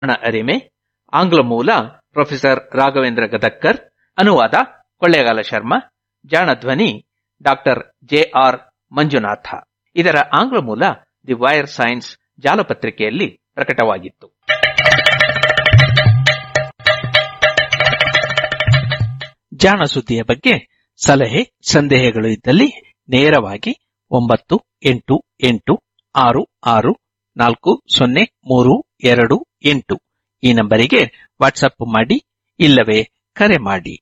ಹಣ ಅರಿಮೆ ಆಂಗ್ಲ ಮೂಲ ಪ್ರೊಫೆಸರ್ ರಾಘವೇಂದ್ರ ಗದಕ್ಕರ್ ಅನುವಾದ ಕೊಳ್ಳೇಗಾಲ ಶರ್ಮಾ ಜಾಣ ಧ್ವನಿ ಡಾಕ್ಟರ್ ಜೆ ಆರ್ ಮಂಜುನಾಥ ಇದರ ಆಂಗ್ಲ ಮೂಲ ದಿ ವೈರ್ ಸೈನ್ಸ್ ಜಾಲಪತ್ರಿಕೆಯಲ್ಲಿ ಪ್ರಕಟವಾಗಿತ್ತು ಜಾಣ ಸುದ್ದಿಯ ಬಗ್ಗೆ ಸಲಹೆ ಸಂದೇಹಗಳು ಇದ್ದಲ್ಲಿ ನೇರವಾಗಿ ಒಂಬತ್ತು ಎಂಟು ಎಂಟು ಆರು ಆರು ನಾಲ್ಕು ಸೊನ್ನೆ ಮೂರು ಎರಡು ಎಂಟು ಈ ನಂಬರಿಗೆ ವಾಟ್ಸಪ್ ಮಾಡಿ ಇಲ್ಲವೇ ಕರೆ ಮಾಡಿ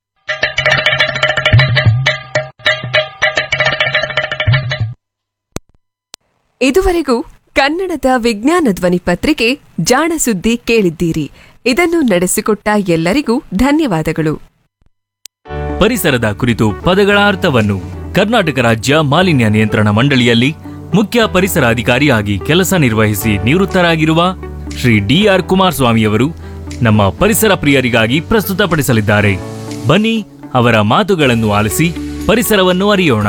ಇದುವರೆಗೂ ಕನ್ನಡದ ವಿಜ್ಞಾನ ಧ್ವನಿ ಪತ್ರಿಕೆ ಜಾಣ ಸುದ್ದಿ ಕೇಳಿದ್ದೀರಿ ಇದನ್ನು ನಡೆಸಿಕೊಟ್ಟ ಎಲ್ಲರಿಗೂ ಧನ್ಯವಾದಗಳು ಪರಿಸರದ ಕುರಿತು ಪದಗಳ ಅರ್ಥವನ್ನು ಕರ್ನಾಟಕ ರಾಜ್ಯ ಮಾಲಿನ್ಯ ನಿಯಂತ್ರಣ ಮಂಡಳಿಯಲ್ಲಿ ಮುಖ್ಯ ಪರಿಸರ ಅಧಿಕಾರಿಯಾಗಿ ಕೆಲಸ ನಿರ್ವಹಿಸಿ ನಿವೃತ್ತರಾಗಿರುವ ಶ್ರೀ ಡಿಆರ್ ಕುಮಾರಸ್ವಾಮಿಯವರು ನಮ್ಮ ಪರಿಸರ ಪ್ರಿಯರಿಗಾಗಿ ಪ್ರಸ್ತುತಪಡಿಸಲಿದ್ದಾರೆ ಬನ್ನಿ ಅವರ ಮಾತುಗಳನ್ನು ಆಲಿಸಿ ಪರಿಸರವನ್ನು ಅರಿಯೋಣ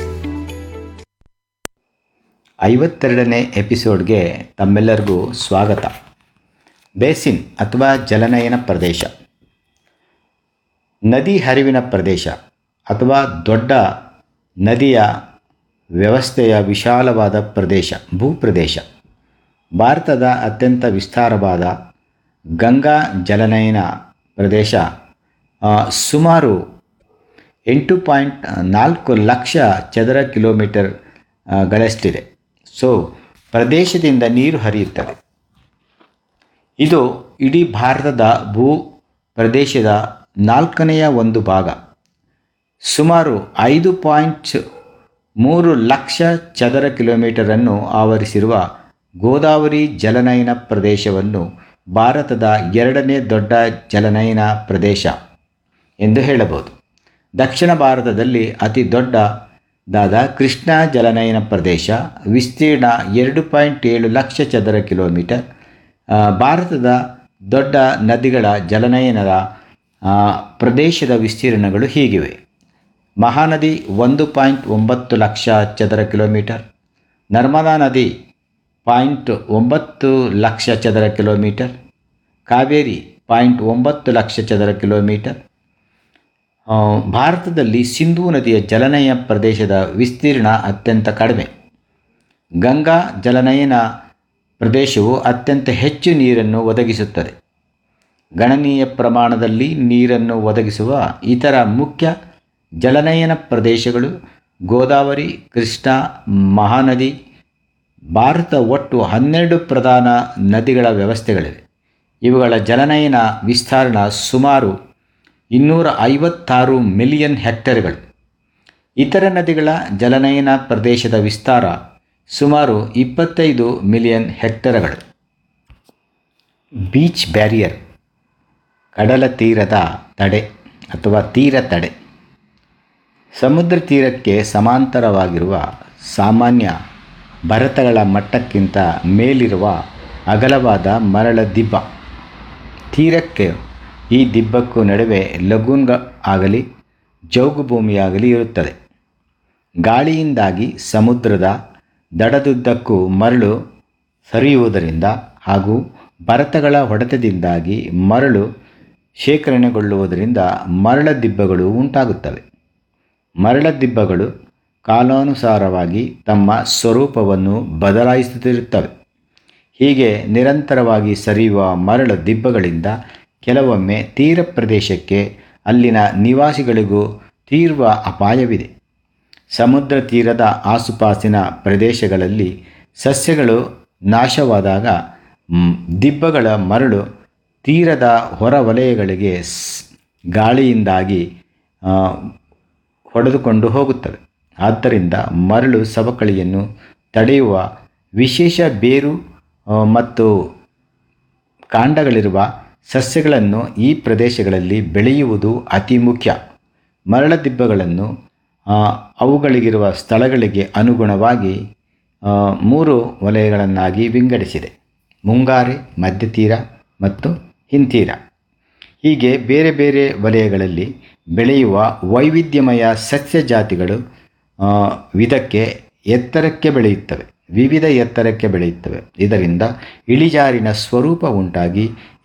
ಐವತ್ತೆರಡನೇ ಎಪಿಸೋಡ್ಗೆ ತಮ್ಮೆಲ್ಲರಿಗೂ ಸ್ವಾಗತ ಬೇಸಿನ್ ಅಥವಾ ಜಲನಯನ ಪ್ರದೇಶ ನದಿ ಹರಿವಿನ ಪ್ರದೇಶ ಅಥವಾ ದೊಡ್ಡ ನದಿಯ ವ್ಯವಸ್ಥೆಯ ವಿಶಾಲವಾದ ಪ್ರದೇಶ ಭೂಪ್ರದೇಶ ಭಾರತದ ಅತ್ಯಂತ ವಿಸ್ತಾರವಾದ ಗಂಗಾ ಜಲನಯನ ಪ್ರದೇಶ ಆ, ಸುಮಾರು ಎಂಟು ಪಾಯಿಂಟ್ ನಾಲ್ಕು ಲಕ್ಷ ಚದರ ಕಿಲೋಮೀಟರ್ ಆ, ಗಳಷ್ಟಿದೆ ಸೊ ಪ್ರದೇಶದಿಂದ ನೀರು ಹರಿಯುತ್ತದೆ ಇದು ಇಡೀ ಭಾರತದ ಭೂ ಪ್ರದೇಶದ ನಾಲ್ಕನೆಯ ಒಂದು ಭಾಗ ಸುಮಾರು ಐದು ಪಾಯಿಂಟ್ ಮೂರು ಲಕ್ಷ ಚದರ ಕಿಲೋಮೀಟರನ್ನು ಆವರಿಸಿರುವ ಗೋದಾವರಿ ಜಲನಯನ ಪ್ರದೇಶವನ್ನು ಭಾರತದ ಎರಡನೇ ದೊಡ್ಡ ಜಲನಯನ ಪ್ರದೇಶ ಎಂದು ಹೇಳಬಹುದು ದಕ್ಷಿಣ ಭಾರತದಲ್ಲಿ ಅತಿ ದೊಡ್ಡದಾದ ಕೃಷ್ಣ ಜಲನಯನ ಪ್ರದೇಶ ವಿಸ್ತೀರ್ಣ ಎರಡು ಪಾಯಿಂಟ್ ಏಳು ಲಕ್ಷ ಚದರ ಕಿಲೋಮೀಟರ್ ಆ, ಭಾರತದ ದೊಡ್ಡ ನದಿಗಳ ಜಲನಯನದ ಆ, ಪ್ರದೇಶದ ವಿಸ್ತೀರ್ಣಗಳು ಹೀಗಿವೆ ಮಹಾನದಿ ಒಂದು ಪಾಯಿಂಟ್ ಒಂಬತ್ತು ಲಕ್ಷ ಚದರ ಕಿಲೋಮೀಟರ್ ನರ್ಮದಾ ನದಿ ಪಾಯಿಂಟ್ ಒಂಬತ್ತು ಲಕ್ಷ ಚದರ ಕಿಲೋಮೀಟರ್ ಕಾವೇರಿ ಪಾಯಿಂಟ್ ಒಂಬತ್ತು ಲಕ್ಷ ಚದರ ಕಿಲೋಮೀಟರ್ ಆ, ಭಾರತದಲ್ಲಿ ಸಿಂಧೂ ನದಿಯ ಜಲನಯ ಪ್ರದೇಶದ ವಿಸ್ತೀರ್ಣ ಅತ್ಯಂತ ಕಡಿಮೆ ಗಂಗಾ ಜಲನಯನ ಪ್ರದೇಶವು ಅತ್ಯಂತ ಹೆಚ್ಚು ನೀರನ್ನು ಒದಗಿಸುತ್ತದೆ ಗಣನೀಯ ಪ್ರಮಾಣದಲ್ಲಿ ನೀರನ್ನು ಒದಗಿಸುವ ಇತರ ಮುಖ್ಯ ಜಲನಯನ ಪ್ರದೇಶಗಳು ಗೋದಾವರಿ ಕೃಷ್ಣ ಮಹಾನದಿ ಭಾರತ ಒಟ್ಟು ಹನ್ನೆರಡು ಪ್ರಧಾನ ನದಿಗಳ ವ್ಯವಸ್ಥೆಗಳಿವೆ ಇವುಗಳ ಜಲನಯನ ವಿಸ್ತಾರಣ ಸುಮಾರು ಇನ್ನೂರ ಐವತ್ತಾರು ಮಿಲಿಯನ್ ಹೆಕ್ಟೇರ್ಗಳು ಇತರ ನದಿಗಳ ಜಲನಯನ ಪ್ರದೇಶದ ವಿಸ್ತಾರ ಸುಮಾರು ಇಪ್ಪತ್ತೈದು ಮಿಲಿಯನ್ ಹೆಕ್ಟೇರ್ಗಳು ಬೀಚ್ ಬ್ಯಾರಿಯರ್ ಕಡಲ ತೀರದ ತಡೆ ಅಥವಾ ತೀರ ತಡೆ ಸಮುದ್ರ ತೀರಕ್ಕೆ ಸಮಾಂತರವಾಗಿರುವ ಸಾಮಾನ್ಯ ಭರತಗಳ ಮಟ್ಟಕ್ಕಿಂತ ಮೇಲಿರುವ ಅಗಲವಾದ ಮರಳ ದಿಬ್ಬ ತೀರಕ್ಕೆ ಈ ದಿಬ್ಬಕ್ಕೂ ನಡುವೆ ಲಗೂನ್ಗ ಆಗಲಿ ಜೌಗು ಭೂಮಿಯಾಗಲಿ ಇರುತ್ತದೆ ಗಾಳಿಯಿಂದಾಗಿ ಸಮುದ್ರದ ದಡದುದ್ದಕ್ಕೂ ಮರಳು ಸರಿಯುವುದರಿಂದ ಹಾಗೂ ಭರತಗಳ ಹೊಡೆತದಿಂದಾಗಿ ಮರಳು ಶೇಖರಣೆಗೊಳ್ಳುವುದರಿಂದ ಮರಳ ದಿಬ್ಬಗಳು ಉಂಟಾಗುತ್ತವೆ ಮರಳ ದಿಬ್ಬಗಳು ಕಾಲಾನುಸಾರವಾಗಿ ತಮ್ಮ ಸ್ವರೂಪವನ್ನು ಬದಲಾಯಿಸುತ್ತಿರುತ್ತವೆ ಹೀಗೆ ನಿರಂತರವಾಗಿ ಸರಿಯುವ ಮರಳ ದಿಬ್ಬಗಳಿಂದ ಕೆಲವೊಮ್ಮೆ ತೀರ ಪ್ರದೇಶಕ್ಕೆ ಅಲ್ಲಿನ ನಿವಾಸಿಗಳಿಗೂ ತೀವ್ರ ಅಪಾಯವಿದೆ ಸಮುದ್ರ ತೀರದ ಆಸುಪಾಸಿನ ಪ್ರದೇಶಗಳಲ್ಲಿ ಸಸ್ಯಗಳು ನಾಶವಾದಾಗ ಮ್, ದಿಬ್ಬಗಳ ಮರಳು ತೀರದ ಹೊರವಲಯಗಳಿಗೆ ಸ್- ಗಾಳಿಯಿಂದಾಗಿ ಆ, ಹೊಡೆದುಕೊಂಡು ಹೋಗುತ್ತವೆ ಆದ್ದರಿಂದ ಮರಳು ಸವಕಳಿಯನ್ನು ತಡೆಯುವ ವಿಶೇಷ ಬೇರು ಆ, ಮತ್ತು ಕಾಂಡಗಳಿರುವ ಸಸ್ಯಗಳನ್ನು ಈ ಪ್ರದೇಶಗಳಲ್ಲಿ ಬೆಳೆಯುವುದು ಅತಿ ಮುಖ್ಯ ಮರಳ ದಿಬ್ಬಗಳನ್ನು ಆ, ಅವುಗಳಿಗಿರುವ ಸ್ಥಳಗಳಿಗೆ ಅನುಗುಣವಾಗಿ ಆ, ಮೂರು ವಲಯಗಳನ್ನಾಗಿ ವಿಂಗಡಿಸಿದೆ ಮುಂಗಾರೆ ಮಧ್ಯತೀರ ಮತ್ತು ಹಿಂತೀರ ಹೀಗೆ ಬೇರೆ ಬೇರೆ ವಲಯಗಳಲ್ಲಿ ಬೆಳೆಯುವ ವೈವಿಧ್ಯಮಯ ಸಸ್ಯ ಜಾತಿಗಳು ಆ, ವಿಧಕ್ಕೆ ಎತ್ತರಕ್ಕೆ ಬೆಳೆಯುತ್ತವೆ ವಿವಿಧ ಎತ್ತರಕ್ಕೆ ಬೆಳೆಯುತ್ತವೆ ಇದರಿಂದ ಇಳಿಜಾರಿನ ಸ್ವರೂಪ ಉಂಟಾಗಿ